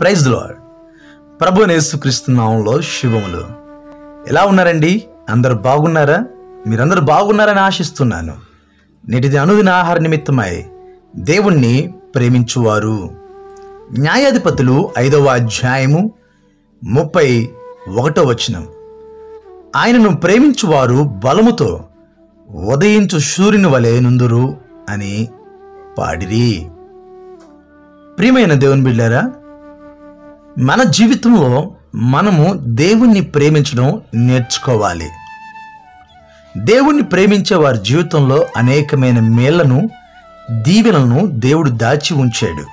praise lord ప్రభు యేసుక్రీస్తు నామంలో శుభములు ఎలా ఉన్నారండి అందరు బాగున్నారా మీరందరూ బాగున్నారని ఆశిస్తున్నాను నేటిది అనుదిన ఆహార నిమిత్తమై దేవుణ్ణి ప్రేమించువారు న్యాయాధిపతులు ఐదవ అధ్యాయము ముప్పై ఒకటో వచనం ఆయనను ప్రేమించువారు బలముతో ఉదయించు సూర్యుని వలె నుందురు అని పాడిరి ప్రియమైన దేవుని బిడ్డారా మన జీవితంలో మనము దేవుణ్ణి ప్రేమించడం నేర్చుకోవాలి దేవుణ్ణి ప్రేమించే వారి జీవితంలో అనేకమైన మేళ్లను దీవెనలను దేవుడు దాచి ఉంచాడు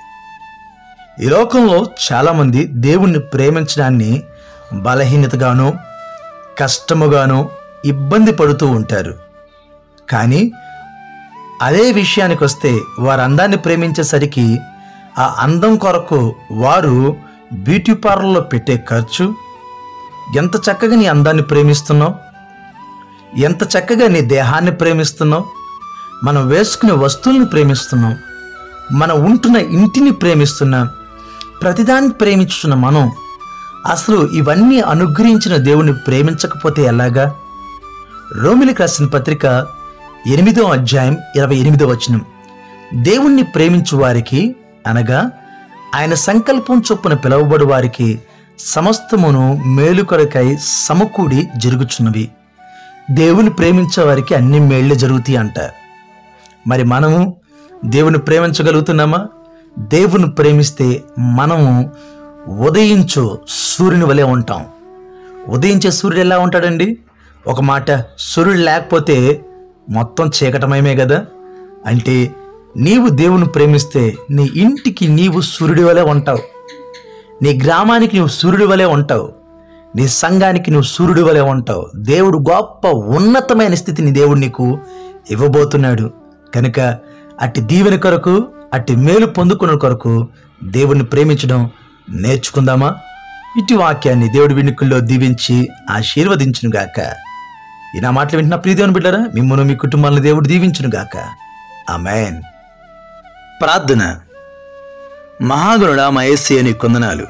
ఈ లోకంలో చాలామంది దేవుణ్ణి ప్రేమించడాన్ని బలహీనతగానో కష్టముగానో ఇబ్బంది పడుతూ ఉంటారు కానీ అదే విషయానికి వస్తే వారు అందాన్ని ప్రేమించేసరికి ఆ అందం కొరకు వారు బ్యూటీ పార్లర్లో పెట్టే ఖర్చు ఎంత చక్కగా నీ అందాన్ని ప్రేమిస్తున్నావు ఎంత చక్కగా నీ దేహాన్ని ప్రేమిస్తున్నావు మనం వేసుకునే వస్తువుల్ని ప్రేమిస్తున్నాం మనం ఉంటున్న ఇంటిని ప్రేమిస్తున్నాం ప్రతిదాన్ని ప్రేమించుతున్న మనం అసలు ఇవన్నీ అనుగ్రహించిన దేవుని ప్రేమించకపోతే ఎలాగా రోమిలికి రాసిన పత్రిక ఎనిమిదో అధ్యాయం ఇరవై ఎనిమిదో వచనం దేవుణ్ణి ప్రేమించు వారికి అనగా ఆయన సంకల్పం చొప్పున పిలువబడు వారికి సమస్తమును మేలు కొరకై సమకూడి జరుగుచున్నవి దేవుని ప్రేమించే వారికి అన్ని మేళ్లే జరుగుతాయి అంట మరి మనము దేవుని ప్రేమించగలుగుతున్నామా దేవుని ప్రేమిస్తే మనము ఉదయించు సూర్యుని వలె ఉంటాం ఉదయించే సూర్యుడు ఎలా ఉంటాడండి ఒక మాట సూర్యుడు లేకపోతే మొత్తం చీకటమయమే కదా అంటే నీవు దేవుని ప్రేమిస్తే నీ ఇంటికి నీవు సూర్యుడి వలె ఉంటావు నీ గ్రామానికి నువ్వు సూర్యుడి వలె ఉంటావు నీ సంఘానికి నువ్వు సూర్యుడి వలె ఉంటావు దేవుడు గొప్ప ఉన్నతమైన స్థితిని దేవుడు నీకు ఇవ్వబోతున్నాడు కనుక అట్టి దీవెన కొరకు అట్టి మేలు పొందుకున్న కొరకు దేవుణ్ణి ప్రేమించడం నేర్చుకుందామా ఇటు వాక్యాన్ని దేవుడి వినుకుల్లో దీవించి ఆశీర్వదించును గాక ఈ నా మాటలు వింటున్న ప్రియ దేవుని బిడ్డరా మిమ్మల్ని మీ కుటుంబాలను దేవుడు దీవించును గాక ఆమెన్ ప్రార్థన మహాగుణుడా మహేసి అని కొందనాలు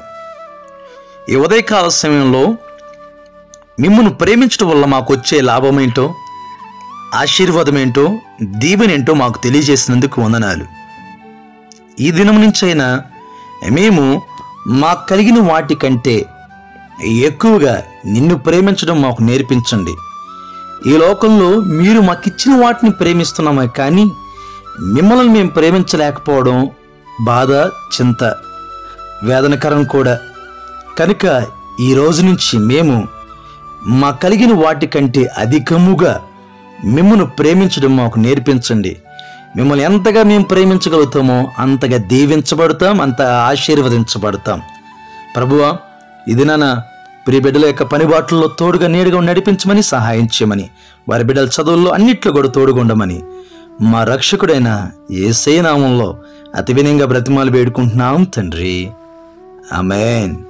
ఈ ఉదయకాల సమయంలో మిమ్మల్ని ప్రేమించడం వల్ల మాకు వచ్చే లాభమేంటో ఆశీర్వాదమేంటో దీవెనేంటో మాకు తెలియజేసినందుకు వందనాలు ఈ దినం నుంచైనా మేము మాకు కలిగిన వాటి కంటే ఎక్కువగా నిన్ను ప్రేమించడం మాకు నేర్పించండి ఈ లోకంలో మీరు మాకిచ్చిన వాటిని ప్రేమిస్తున్నామే కానీ మిమ్మల్ని మేము ప్రేమించలేకపోవడం బాధ చింత వేదనకరం కూడా కనుక ఈ రోజు నుంచి మేము మా కలిగిన వాటి కంటే అధికముగా మిమ్మల్ని ప్రేమించడం మాకు నేర్పించండి మిమ్మల్ని ఎంతగా మేము ప్రేమించగలుగుతామో అంతగా దీవించబడతాం అంత ఆశీర్వదించబడతాం ప్రభువా ఇది నాన్న ప్రియ బిడ్డల యొక్క పనిబాట్లలో తోడుగా నేడుగా నడిపించమని సహాయం చేయమని వారి బిడ్డల చదువుల్లో అన్నిట్లో కూడా తోడుగా ఉండమని మా రక్షకుడైన ఏసే నామంలో అతి వినయంగా బ్రతిమాలు వేడుకుంటున్నాం తండ్రి ఆమెన్